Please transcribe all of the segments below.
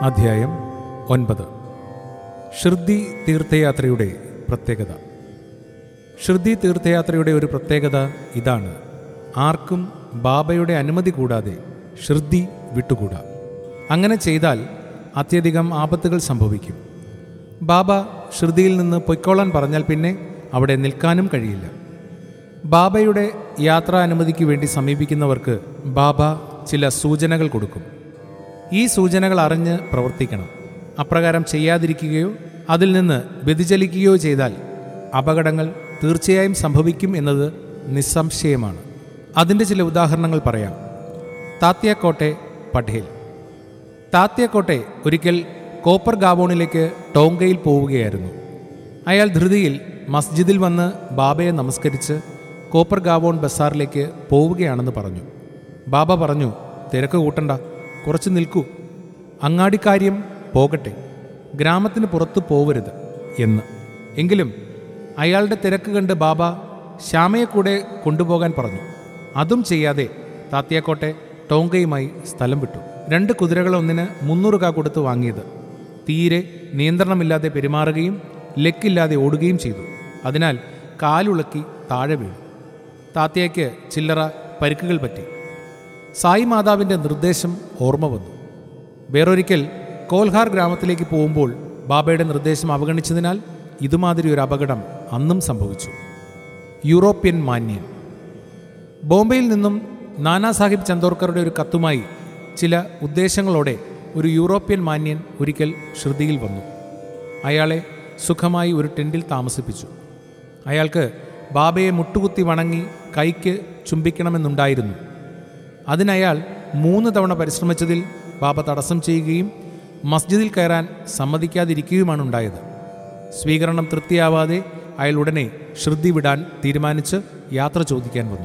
അധ്യായം ഒൻപത് ഷിർദി തീർത്ഥയാത്രയുടെ പ്രത്യേകത ഷിർദി തീർത്ഥയാത്രയുടെ ഒരു പ്രത്യേകത ഇതാണ് ആർക്കും ബാബയുടെ അനുമതി കൂടാതെ ഷിർദി വിട്ടുകൂടാ അങ്ങനെ ചെയ്താൽ അത്യധികം ആപത്തുകൾ സംഭവിക്കും ബാബ ഷിർദിയിൽ നിന്ന് പൊയ്ക്കോളാൻ പറഞ്ഞാൽ പിന്നെ അവിടെ നിൽക്കാനും കഴിയില്ല ബാബയുടെ യാത്രാ അനുമതിക്ക് വേണ്ടി സമീപിക്കുന്നവർക്ക് ബാബ ചില സൂചനകൾ കൊടുക്കും ഈ സൂചനകൾ അറിഞ്ഞ് പ്രവർത്തിക്കണം അപ്രകാരം ചെയ്യാതിരിക്കുകയോ അതിൽ നിന്ന് വ്യതിചലിക്കുകയോ ചെയ്താൽ അപകടങ്ങൾ തീർച്ചയായും സംഭവിക്കും എന്നത് നിസ്സംശയമാണ് അതിൻ്റെ ചില ഉദാഹരണങ്ങൾ പറയാം താത്യാക്കോട്ടെ പഠേൽ താത്യാക്കോട്ടെ ഒരിക്കൽ കോപ്പർ ഗാബോണിലേക്ക് ടോങ്കയിൽ പോവുകയായിരുന്നു അയാൾ ധൃതിയിൽ മസ്ജിദിൽ വന്ന് ബാബയെ നമസ്കരിച്ച് കോപ്പർ ഗാബോൺ ബസാറിലേക്ക് പോവുകയാണെന്ന് പറഞ്ഞു ബാബ പറഞ്ഞു തിരക്ക് കൂട്ടണ്ട കുറച്ച് നിൽക്കൂ അങ്ങാടിക്കാര്യം പോകട്ടെ ഗ്രാമത്തിന് പുറത്തു പോവരുത് എന്ന് എങ്കിലും അയാളുടെ തിരക്ക് കണ്ട് ബാബ ശ്യാമയെ കൂടെ കൊണ്ടുപോകാൻ പറഞ്ഞു അതും ചെയ്യാതെ താത്തിയാക്കോട്ടെ ടോങ്കയുമായി സ്ഥലം വിട്ടു രണ്ട് കുതിരകൾ ഒന്നിന് മുന്നൂറ് കാ കൊടുത്ത് വാങ്ങിയത് തീരെ നിയന്ത്രണമില്ലാതെ പെരുമാറുകയും ലെക്കില്ലാതെ ഓടുകയും ചെയ്തു അതിനാൽ കാലുളക്കി താഴെ വീണു താത്തയ്ക്ക് ചില്ലറ പരിക്കുകൾ പറ്റി സായി മാതാവിൻ്റെ നിർദ്ദേശം ഓർമ്മ വന്നു വേറൊരിക്കൽ കോൽഹാർ ഗ്രാമത്തിലേക്ക് പോകുമ്പോൾ ബാബയുടെ നിർദ്ദേശം അവഗണിച്ചതിനാൽ ഇതുമാതിരി ഒരു അപകടം അന്നും സംഭവിച്ചു യൂറോപ്യൻ മാന്യൻ ബോംബെയിൽ നിന്നും നാനാ സാഹിബ് ചന്ദോർക്കറുടെ ഒരു കത്തുമായി ചില ഉദ്ദേശങ്ങളോടെ ഒരു യൂറോപ്യൻ മാന്യൻ ഒരിക്കൽ ശ്രുതിയിൽ വന്നു അയാളെ സുഖമായി ഒരു ടെൻറ്റിൽ താമസിപ്പിച്ചു അയാൾക്ക് ബാബയെ മുട്ടുകുത്തി വണങ്ങി കൈക്ക് ചുംബിക്കണമെന്നുണ്ടായിരുന്നു അതിനയാൾ മൂന്ന് തവണ പരിശ്രമിച്ചതിൽ ബാബ തടസ്സം ചെയ്യുകയും മസ്ജിദിൽ കയറാൻ സമ്മതിക്കാതിരിക്കുകയുമാണ് ഉണ്ടായത് സ്വീകരണം തൃപ്തിയാവാതെ അയാൾ ഉടനെ ശ്രുതി വിടാൻ തീരുമാനിച്ച് യാത്ര ചോദിക്കാൻ വന്നു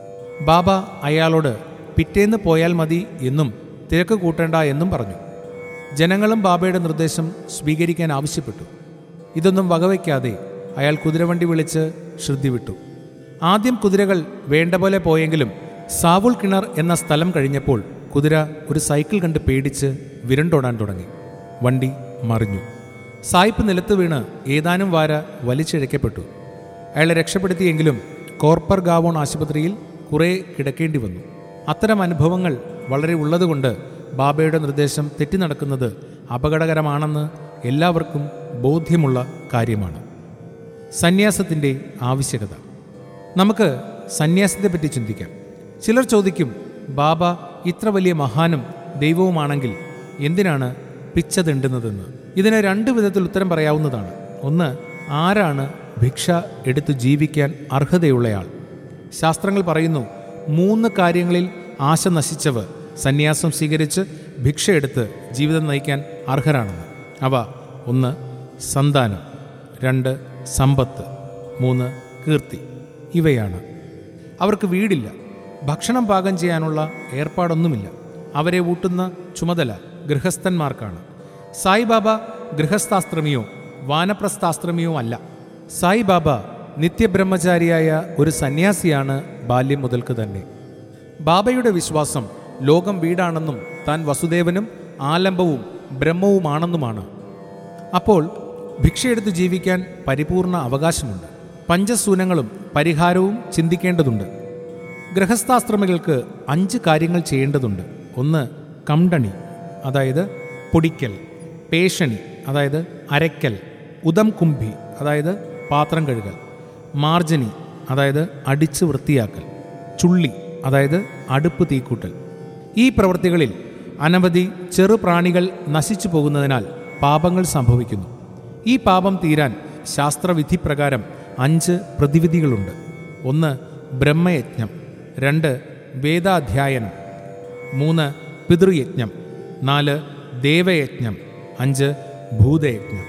ബാബ അയാളോട് പിറ്റേന്ന് പോയാൽ മതി എന്നും തിരക്ക് കൂട്ടേണ്ട എന്നും പറഞ്ഞു ജനങ്ങളും ബാബയുടെ നിർദ്ദേശം സ്വീകരിക്കാൻ ആവശ്യപ്പെട്ടു ഇതൊന്നും വകവയ്ക്കാതെ അയാൾ കുതിരവണ്ടി വിളിച്ച് ശ്രുതി വിട്ടു ആദ്യം കുതിരകൾ വേണ്ട പോലെ പോയെങ്കിലും സാവുൾ കിണർ എന്ന സ്ഥലം കഴിഞ്ഞപ്പോൾ കുതിര ഒരു സൈക്കിൾ കണ്ട് പേടിച്ച് വിരണ്ടോടാൻ തുടങ്ങി വണ്ടി മറിഞ്ഞു സായിപ്പ് നിലത്ത് വീണ് ഏതാനും വാര വലിച്ചിഴക്കപ്പെട്ടു അയാളെ രക്ഷപ്പെടുത്തിയെങ്കിലും കോർപ്പർ ഗാവോൺ ആശുപത്രിയിൽ കുറേ കിടക്കേണ്ടി വന്നു അത്തരം അനുഭവങ്ങൾ വളരെ ഉള്ളതുകൊണ്ട് ബാബയുടെ നിർദ്ദേശം തെറ്റി നടക്കുന്നത് അപകടകരമാണെന്ന് എല്ലാവർക്കും ബോധ്യമുള്ള കാര്യമാണ് സന്യാസത്തിൻ്റെ ആവശ്യകത നമുക്ക് സന്യാസത്തെപ്പറ്റി ചിന്തിക്കാം ചിലർ ചോദിക്കും ബാബ ഇത്ര വലിയ മഹാനും ദൈവവുമാണെങ്കിൽ എന്തിനാണ് പിച്ച തെണ്ടുന്നതെന്ന് ഇതിന് രണ്ട് വിധത്തിൽ ഉത്തരം പറയാവുന്നതാണ് ഒന്ന് ആരാണ് ഭിക്ഷ എടുത്തു ജീവിക്കാൻ അർഹതയുള്ളയാൾ ശാസ്ത്രങ്ങൾ പറയുന്നു മൂന്ന് കാര്യങ്ങളിൽ ആശ നശിച്ചവർ സന്യാസം സ്വീകരിച്ച് ഭിക്ഷ എടുത്ത് ജീവിതം നയിക്കാൻ അർഹരാണെന്ന് അവ ഒന്ന് സന്താനം രണ്ട് സമ്പത്ത് മൂന്ന് കീർത്തി ഇവയാണ് അവർക്ക് വീടില്ല ഭക്ഷണം പാകം ചെയ്യാനുള്ള ഏർപ്പാടൊന്നുമില്ല അവരെ ഊട്ടുന്ന ചുമതല ഗൃഹസ്ഥന്മാർക്കാണ് സായിബാബ ഗൃഹസ്ഥാശ്രമിയോ വാനപ്രസ്ഥാശ്രമിയോ അല്ല സായിബാബ നിത്യബ്രഹ്മചാരിയായ ഒരു സന്യാസിയാണ് ബാല്യം മുതൽക്ക് തന്നെ ബാബയുടെ വിശ്വാസം ലോകം വീടാണെന്നും താൻ വസുദേവനും ആലംബവും ബ്രഹ്മവുമാണെന്നുമാണ് അപ്പോൾ ഭിക്ഷയെടുത്ത് ജീവിക്കാൻ പരിപൂർണ അവകാശമുണ്ട് പഞ്ചസൂനങ്ങളും പരിഹാരവും ചിന്തിക്കേണ്ടതുണ്ട് ഗൃഹസ്ഥാശ്രമികൾക്ക് അഞ്ച് കാര്യങ്ങൾ ചെയ്യേണ്ടതുണ്ട് ഒന്ന് കംഡണി അതായത് പൊടിക്കൽ പേഷണി അതായത് അരയ്ക്കൽ ഉദം കുംഭി അതായത് പാത്രം കഴുകൽ മാർജനി അതായത് അടിച്ച് വൃത്തിയാക്കൽ ചുള്ളി അതായത് അടുപ്പ് തീക്കൂട്ടൽ ഈ പ്രവൃത്തികളിൽ അനവധി ചെറുപ്രാണികൾ നശിച്ചു പോകുന്നതിനാൽ പാപങ്ങൾ സംഭവിക്കുന്നു ഈ പാപം തീരാൻ ശാസ്ത്രവിധി പ്രകാരം അഞ്ച് പ്രതിവിധികളുണ്ട് ഒന്ന് ബ്രഹ്മയജ്ഞം രണ്ട് വേദാധ്യായനം മൂന്ന് പിതൃയജ്ഞം നാല് ദേവയജ്ഞം അഞ്ച് ഭൂതയജ്ഞം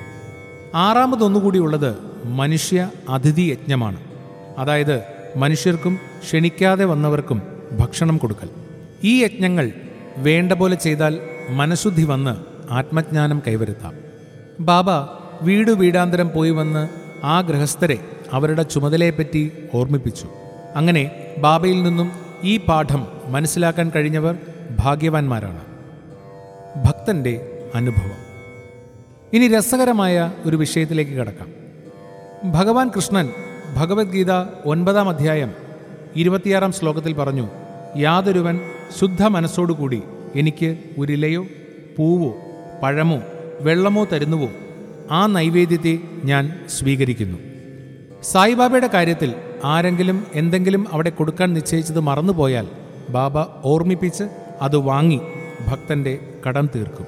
ആറാമതൊന്നുകൂടിയുള്ളത് മനുഷ്യ അതിഥി യജ്ഞമാണ് അതായത് മനുഷ്യർക്കും ക്ഷണിക്കാതെ വന്നവർക്കും ഭക്ഷണം കൊടുക്കൽ ഈ യജ്ഞങ്ങൾ വേണ്ട പോലെ ചെയ്താൽ മനഃശുദ്ധി വന്ന് ആത്മജ്ഞാനം കൈവരുത്താം ബാബ വീടു വീടാന്തരം പോയി വന്ന് ആ ഗൃഹസ്ഥരെ അവരുടെ ചുമതലയെപ്പറ്റി ഓർമ്മിപ്പിച്ചു അങ്ങനെ ബാബയിൽ നിന്നും ഈ പാഠം മനസ്സിലാക്കാൻ കഴിഞ്ഞവർ ഭാഗ്യവാന്മാരാണ് ഭക്തന്റെ അനുഭവം ഇനി രസകരമായ ഒരു വിഷയത്തിലേക്ക് കടക്കാം ഭഗവാൻ കൃഷ്ണൻ ഭഗവത്ഗീത ഒൻപതാം അധ്യായം ഇരുപത്തിയാറാം ശ്ലോകത്തിൽ പറഞ്ഞു യാതൊരുവൻ ശുദ്ധ മനസ്സോടുകൂടി എനിക്ക് ഒരിലയോ പൂവോ പഴമോ വെള്ളമോ തരുന്നുവോ ആ നൈവേദ്യത്തെ ഞാൻ സ്വീകരിക്കുന്നു സായിബാബയുടെ കാര്യത്തിൽ ആരെങ്കിലും എന്തെങ്കിലും അവിടെ കൊടുക്കാൻ നിശ്ചയിച്ചത് മറന്നുപോയാൽ ബാബ ഓർമ്മിപ്പിച്ച് അത് വാങ്ങി ഭക്തന്റെ കടം തീർക്കും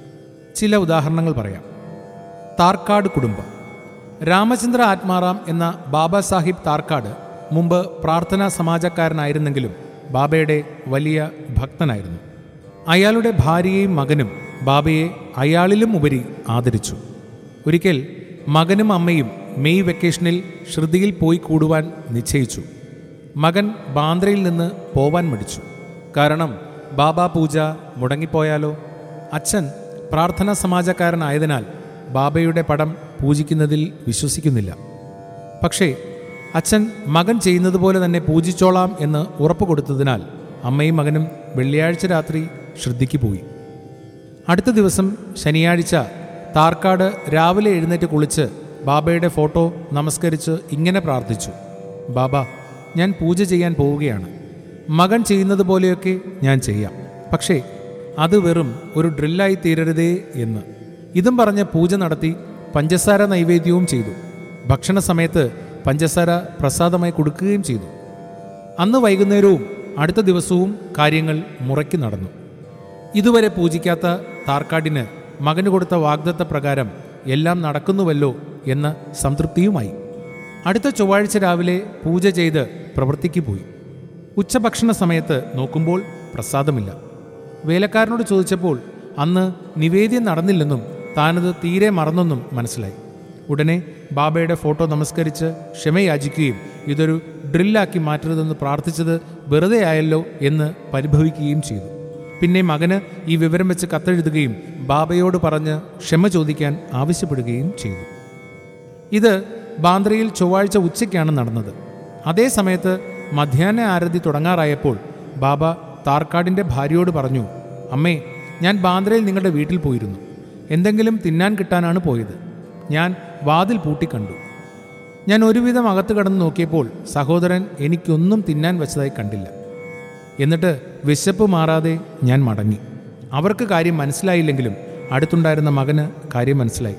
ചില ഉദാഹരണങ്ങൾ പറയാം താർക്കാട് കുടുംബം രാമചന്ദ്ര ആത്മാറാം എന്ന ബാബ സാഹിബ് താർക്കാട് മുമ്പ് പ്രാർത്ഥനാ സമാജക്കാരനായിരുന്നെങ്കിലും ബാബയുടെ വലിയ ഭക്തനായിരുന്നു അയാളുടെ ഭാര്യയും മകനും ബാബയെ അയാളിലും ഉപരി ആദരിച്ചു ഒരിക്കൽ മകനും അമ്മയും മെയ് വെക്കേഷനിൽ ശ്രുതിയിൽ പോയി കൂടുവാൻ നിശ്ചയിച്ചു മകൻ ബാന്ദ്രയിൽ നിന്ന് പോവാൻ മടിച്ചു കാരണം ബാബ പൂജ മുടങ്ങിപ്പോയാലോ അച്ഛൻ പ്രാർത്ഥനാ സമാജക്കാരനായതിനാൽ ബാബയുടെ പടം പൂജിക്കുന്നതിൽ വിശ്വസിക്കുന്നില്ല പക്ഷേ അച്ഛൻ മകൻ ചെയ്യുന്നത് പോലെ തന്നെ പൂജിച്ചോളാം എന്ന് ഉറപ്പ് കൊടുത്തതിനാൽ അമ്മയും മകനും വെള്ളിയാഴ്ച രാത്രി ശ്രദ്ധിക്ക് പോയി അടുത്ത ദിവസം ശനിയാഴ്ച താർക്കാട് രാവിലെ എഴുന്നേറ്റ് കുളിച്ച് ബാബയുടെ ഫോട്ടോ നമസ്കരിച്ച് ഇങ്ങനെ പ്രാർത്ഥിച്ചു ബാബ ഞാൻ പൂജ ചെയ്യാൻ പോവുകയാണ് മകൻ ചെയ്യുന്നത് പോലെയൊക്കെ ഞാൻ ചെയ്യാം പക്ഷേ അത് വെറും ഒരു ഡ്രില്ലായി തീരരുതേ എന്ന് ഇതും പറഞ്ഞ് പൂജ നടത്തി പഞ്ചസാര നൈവേദ്യവും ചെയ്തു ഭക്ഷണ സമയത്ത് പഞ്ചസാര പ്രസാദമായി കൊടുക്കുകയും ചെയ്തു അന്ന് വൈകുന്നേരവും അടുത്ത ദിവസവും കാര്യങ്ങൾ മുറയ്ക്ക് നടന്നു ഇതുവരെ പൂജിക്കാത്ത താർക്കാടിന് മകന് കൊടുത്ത വാഗ്ദത്ത പ്രകാരം എല്ലാം നടക്കുന്നുവല്ലോ എന്ന സംതൃപ്തിയുമായി അടുത്ത ചൊവ്വാഴ്ച രാവിലെ പൂജ ചെയ്ത് പ്രവൃത്തിക്ക് പോയി ഉച്ചഭക്ഷണ സമയത്ത് നോക്കുമ്പോൾ പ്രസാദമില്ല വേലക്കാരനോട് ചോദിച്ചപ്പോൾ അന്ന് നിവേദ്യം നടന്നില്ലെന്നും താനത് തീരെ മറന്നെന്നും മനസ്സിലായി ഉടനെ ബാബയുടെ ഫോട്ടോ നമസ്കരിച്ച് ക്ഷമയാചിക്കുകയും ഇതൊരു ഡ്രില്ലാക്കി മാറ്റരുതെന്ന് പ്രാർത്ഥിച്ചത് വെറുതെ ആയല്ലോ എന്ന് പരിഭവിക്കുകയും ചെയ്തു പിന്നെ മകന് ഈ വിവരം വെച്ച് കത്തെഴുതുകയും ബാബയോട് പറഞ്ഞ് ക്ഷമ ചോദിക്കാൻ ആവശ്യപ്പെടുകയും ചെയ്തു ഇത് ബാന്ദ്രയിൽ ചൊവ്വാഴ്ച ഉച്ചയ്ക്കാണ് നടന്നത് അതേ സമയത്ത് മധ്യാഹ്ന ആരതി തുടങ്ങാറായപ്പോൾ ബാബ താർക്കാടിൻ്റെ ഭാര്യയോട് പറഞ്ഞു അമ്മേ ഞാൻ ബാന്ദ്രയിൽ നിങ്ങളുടെ വീട്ടിൽ പോയിരുന്നു എന്തെങ്കിലും തിന്നാൻ കിട്ടാനാണ് പോയത് ഞാൻ വാതിൽ പൂട്ടിക്കണ്ടു ഞാൻ ഒരുവിധം അകത്ത് കടന്ന് നോക്കിയപ്പോൾ സഹോദരൻ എനിക്കൊന്നും തിന്നാൻ വെച്ചതായി കണ്ടില്ല എന്നിട്ട് വിശപ്പ് മാറാതെ ഞാൻ മടങ്ങി അവർക്ക് കാര്യം മനസ്സിലായില്ലെങ്കിലും അടുത്തുണ്ടായിരുന്ന മകന് കാര്യം മനസ്സിലായി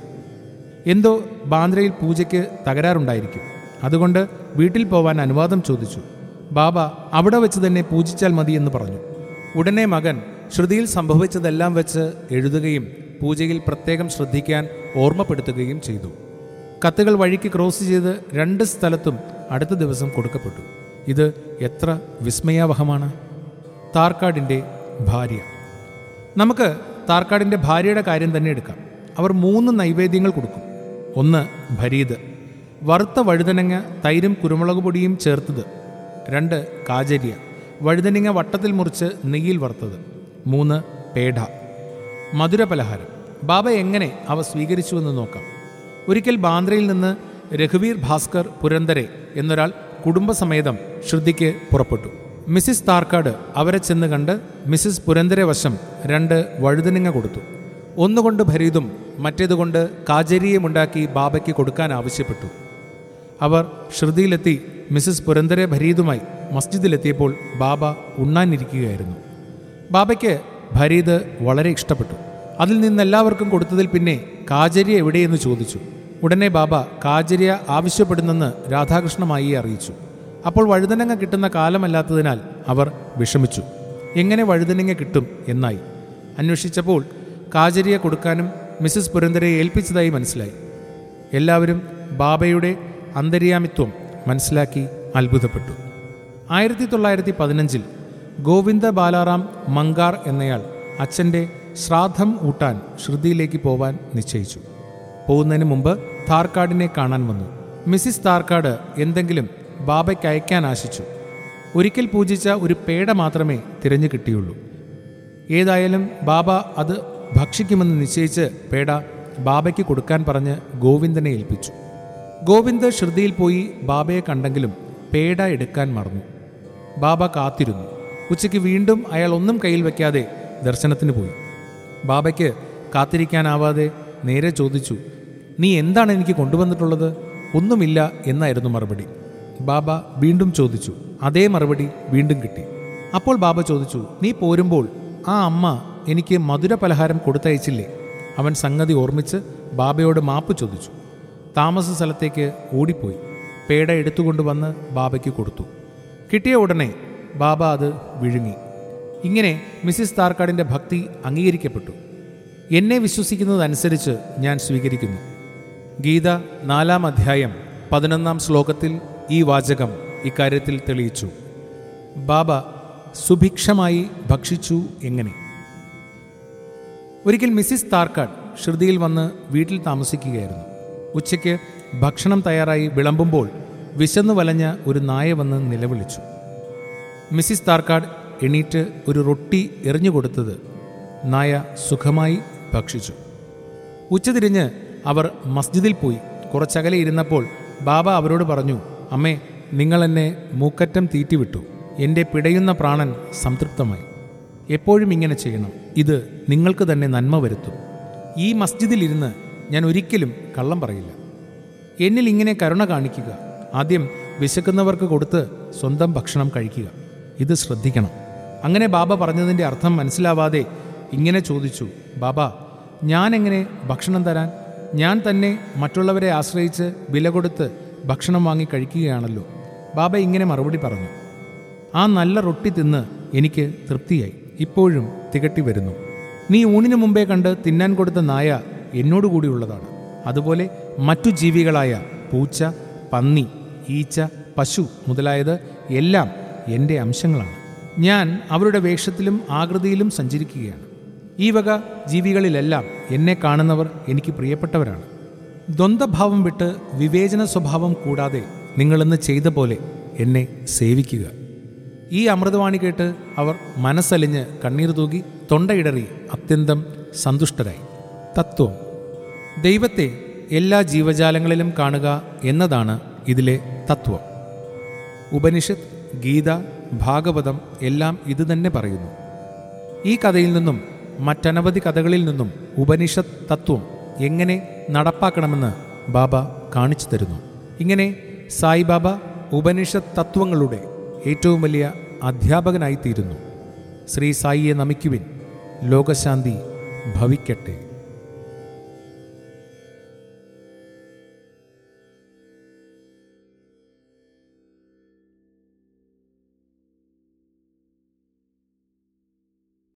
എന്തോ ബാന്ദ്രയിൽ പൂജയ്ക്ക് തകരാറുണ്ടായിരിക്കും അതുകൊണ്ട് വീട്ടിൽ പോവാൻ അനുവാദം ചോദിച്ചു ബാബ അവിടെ വെച്ച് തന്നെ പൂജിച്ചാൽ മതി എന്ന് പറഞ്ഞു ഉടനെ മകൻ ശ്രുതിയിൽ സംഭവിച്ചതെല്ലാം വെച്ച് എഴുതുകയും പൂജയിൽ പ്രത്യേകം ശ്രദ്ധിക്കാൻ ഓർമ്മപ്പെടുത്തുകയും ചെയ്തു കത്തുകൾ വഴിക്ക് ക്രോസ് ചെയ്ത് രണ്ട് സ്ഥലത്തും അടുത്ത ദിവസം കൊടുക്കപ്പെട്ടു ഇത് എത്ര വിസ്മയാവഹമാണ് താർക്കാടിൻ്റെ ഭാര്യ നമുക്ക് താർക്കാടിൻ്റെ ഭാര്യയുടെ കാര്യം തന്നെ എടുക്കാം അവർ മൂന്ന് നൈവേദ്യങ്ങൾ കൊടുക്കും ഒന്ന് ഭരീത് വറുത്ത വഴുതനങ്ങ തൈരും കുരുമുളക് പൊടിയും ചേർത്തത് രണ്ട് കാജരിയ വഴുതനങ്ങ വട്ടത്തിൽ മുറിച്ച് നെയ്യിൽ വറുത്തത് മൂന്ന് പേഠ മധുരപലഹാരം ബാബ എങ്ങനെ അവ സ്വീകരിച്ചുവെന്ന് നോക്കാം ഒരിക്കൽ ബാന്ദ്രയിൽ നിന്ന് രഘുവീർ ഭാസ്കർ പുരന്തരെ എന്നൊരാൾ കുടുംബസമേതം ശ്രുതിക്ക് പുറപ്പെട്ടു മിസ്സിസ് താർക്കാട് അവരെ ചെന്ന് കണ്ട് മിസ്സിസ് പുരന്തരെ വശം രണ്ട് വഴുതനങ്ങ കൊടുത്തു ഒന്നുകൊണ്ട് ഭരീതും മറ്റേതുകൊണ്ട് കാജരിയുമുണ്ടാക്കി ബാബയ്ക്ക് കൊടുക്കാൻ ആവശ്യപ്പെട്ടു അവർ ശ്രുതിയിലെത്തി മിസ്സിസ് പുരന്തരെ ഭരീതുമായി മസ്ജിദിലെത്തിയപ്പോൾ ബാബ ഉണ്ണാനിരിക്കുകയായിരുന്നു ബാബയ്ക്ക് ഭരീത് വളരെ ഇഷ്ടപ്പെട്ടു അതിൽ നിന്ന് എല്ലാവർക്കും കൊടുത്തതിൽ പിന്നെ കാജര്യ എവിടെയെന്ന് ചോദിച്ചു ഉടനെ ബാബ കാജര്യ ആവശ്യപ്പെടുന്നെന്ന് രാധാകൃഷ്ണമായി അറിയിച്ചു അപ്പോൾ വഴുതനങ്ങ കിട്ടുന്ന കാലമല്ലാത്തതിനാൽ അവർ വിഷമിച്ചു എങ്ങനെ വഴുതനങ്ങ കിട്ടും എന്നായി അന്വേഷിച്ചപ്പോൾ കാജരിയ കൊടുക്കാനും മിസ്സിസ് പുരന്തരയെ ഏൽപ്പിച്ചതായി മനസ്സിലായി എല്ലാവരും ബാബയുടെ അന്തര്യാമിത്വം മനസ്സിലാക്കി അത്ഭുതപ്പെട്ടു ആയിരത്തി തൊള്ളായിരത്തി പതിനഞ്ചിൽ ഗോവിന്ദ ബാലാറാം മങ്കാർ എന്നയാൾ അച്ഛൻ്റെ ശ്രാദ്ധം ഊട്ടാൻ ശ്രുതിയിലേക്ക് പോവാൻ നിശ്ചയിച്ചു പോകുന്നതിന് മുമ്പ് താർക്കാടിനെ കാണാൻ വന്നു മിസ്സിസ് താർക്കാട് എന്തെങ്കിലും ബാബയ്ക്ക് അയക്കാൻ ആശിച്ചു ഒരിക്കൽ പൂജിച്ച ഒരു പേട മാത്രമേ തിരഞ്ഞു കിട്ടിയുള്ളൂ ഏതായാലും ബാബ അത് ഭക്ഷിക്കുമെന്ന് നിശ്ചയിച്ച് പേട ബാബയ്ക്ക് കൊടുക്കാൻ പറഞ്ഞ് ഗോവിന്ദനെ ഏൽപ്പിച്ചു ഗോവിന്ദ് ശ്രുതിയിൽ പോയി ബാബയെ കണ്ടെങ്കിലും പേട എടുക്കാൻ മറന്നു ബാബ കാത്തിരുന്നു ഉച്ചയ്ക്ക് വീണ്ടും അയാൾ ഒന്നും കയ്യിൽ വെക്കാതെ ദർശനത്തിന് പോയി ബാബയ്ക്ക് കാത്തിരിക്കാനാവാതെ നേരെ ചോദിച്ചു നീ എന്താണ് എനിക്ക് കൊണ്ടുവന്നിട്ടുള്ളത് ഒന്നുമില്ല എന്നായിരുന്നു മറുപടി ബാബ വീണ്ടും ചോദിച്ചു അതേ മറുപടി വീണ്ടും കിട്ടി അപ്പോൾ ബാബ ചോദിച്ചു നീ പോരുമ്പോൾ ആ അമ്മ എനിക്ക് മധുര പലഹാരം കൊടുത്തയച്ചില്ലേ അവൻ സംഗതി ഓർമ്മിച്ച് ബാബയോട് മാപ്പ് ചോദിച്ചു താമസ സ്ഥലത്തേക്ക് ഓടിപ്പോയി പേട എടുത്തുകൊണ്ടുവന്ന് ബാബയ്ക്ക് കൊടുത്തു കിട്ടിയ ഉടനെ ബാബ അത് വിഴുങ്ങി ഇങ്ങനെ മിസ്സിസ് താർക്കാടിൻ്റെ ഭക്തി അംഗീകരിക്കപ്പെട്ടു എന്നെ വിശ്വസിക്കുന്നതനുസരിച്ച് ഞാൻ സ്വീകരിക്കുന്നു ഗീത നാലാം അധ്യായം പതിനൊന്നാം ശ്ലോകത്തിൽ ഈ വാചകം ഇക്കാര്യത്തിൽ തെളിയിച്ചു ബാബ സുഭിക്ഷമായി ഭക്ഷിച്ചു എങ്ങനെ ഒരിക്കൽ മിസ്സിസ് താർക്കാട് ശ്രുതിയിൽ വന്ന് വീട്ടിൽ താമസിക്കുകയായിരുന്നു ഉച്ചയ്ക്ക് ഭക്ഷണം തയ്യാറായി വിളമ്പുമ്പോൾ വിശന്നു വലഞ്ഞ ഒരു നായ വന്ന് നിലവിളിച്ചു മിസ്സിസ് താർക്കാട് എണീറ്റ് ഒരു റൊട്ടി എറിഞ്ഞുകൊടുത്തത് നായ സുഖമായി ഭക്ഷിച്ചു ഉച്ചതിരിഞ്ഞ് അവർ മസ്ജിദിൽ പോയി കുറച്ചകലെ ഇരുന്നപ്പോൾ ബാബ അവരോട് പറഞ്ഞു അമ്മേ നിങ്ങൾ എന്നെ മൂക്കറ്റം തീറ്റിവിട്ടു എൻ്റെ പിടയുന്ന പ്രാണൻ സംതൃപ്തമായി എപ്പോഴും ഇങ്ങനെ ചെയ്യണം ഇത് നിങ്ങൾക്ക് തന്നെ നന്മ വരുത്തും ഈ മസ്ജിദിലിരുന്ന് ഞാൻ ഒരിക്കലും കള്ളം പറയില്ല എന്നിൽ ഇങ്ങനെ കരുണ കാണിക്കുക ആദ്യം വിശക്കുന്നവർക്ക് കൊടുത്ത് സ്വന്തം ഭക്ഷണം കഴിക്കുക ഇത് ശ്രദ്ധിക്കണം അങ്ങനെ ബാബ പറഞ്ഞതിൻ്റെ അർത്ഥം മനസ്സിലാവാതെ ഇങ്ങനെ ചോദിച്ചു ബാബ ഞാൻ എങ്ങനെ ഭക്ഷണം തരാൻ ഞാൻ തന്നെ മറ്റുള്ളവരെ ആശ്രയിച്ച് വില കൊടുത്ത് ഭക്ഷണം വാങ്ങി കഴിക്കുകയാണല്ലോ ബാബ ഇങ്ങനെ മറുപടി പറഞ്ഞു ആ നല്ല റൊട്ടി തിന്ന് എനിക്ക് തൃപ്തിയായി ഇപ്പോഴും തികട്ടി വരുന്നു നീ ഊണിനു മുമ്പേ കണ്ട് തിന്നാൻ കൊടുത്ത നായ എന്നോടുകൂടിയുള്ളതാണ് അതുപോലെ മറ്റു ജീവികളായ പൂച്ച പന്നി ഈച്ച പശു മുതലായത് എല്ലാം എൻ്റെ അംശങ്ങളാണ് ഞാൻ അവരുടെ വേഷത്തിലും ആകൃതിയിലും സഞ്ചരിക്കുകയാണ് ഈ വക ജീവികളിലെല്ലാം എന്നെ കാണുന്നവർ എനിക്ക് പ്രിയപ്പെട്ടവരാണ് ദ്വന്ദ്ഭാവം വിട്ട് വിവേചന സ്വഭാവം കൂടാതെ നിങ്ങളിന്ന് ചെയ്ത പോലെ എന്നെ സേവിക്കുക ഈ അമൃതവാണി കേട്ട് അവർ മനസ്സലിഞ്ഞ് കണ്ണീർ തൂകി തൊണ്ടയിടറി അത്യന്തം സന്തുഷ്ടരായി തത്വം ദൈവത്തെ എല്ലാ ജീവജാലങ്ങളിലും കാണുക എന്നതാണ് ഇതിലെ തത്വം ഉപനിഷത്ത് ഗീത ഭാഗവതം എല്ലാം ഇതുതന്നെ പറയുന്നു ഈ കഥയിൽ നിന്നും മറ്റനവധി കഥകളിൽ നിന്നും ഉപനിഷത്ത് തത്വം എങ്ങനെ നടപ്പാക്കണമെന്ന് ബാബ കാണിച്ചു തരുന്നു ഇങ്ങനെ സായിബാബ ഉപനിഷത്ത് തത്വങ്ങളുടെ ഏറ്റവും വലിയ അധ്യാപകനായിത്തീരുന്നു ശ്രീ സായിയെ നമിക്കുവിൻ ലോകശാന്തി ഭവിക്കട്ടെ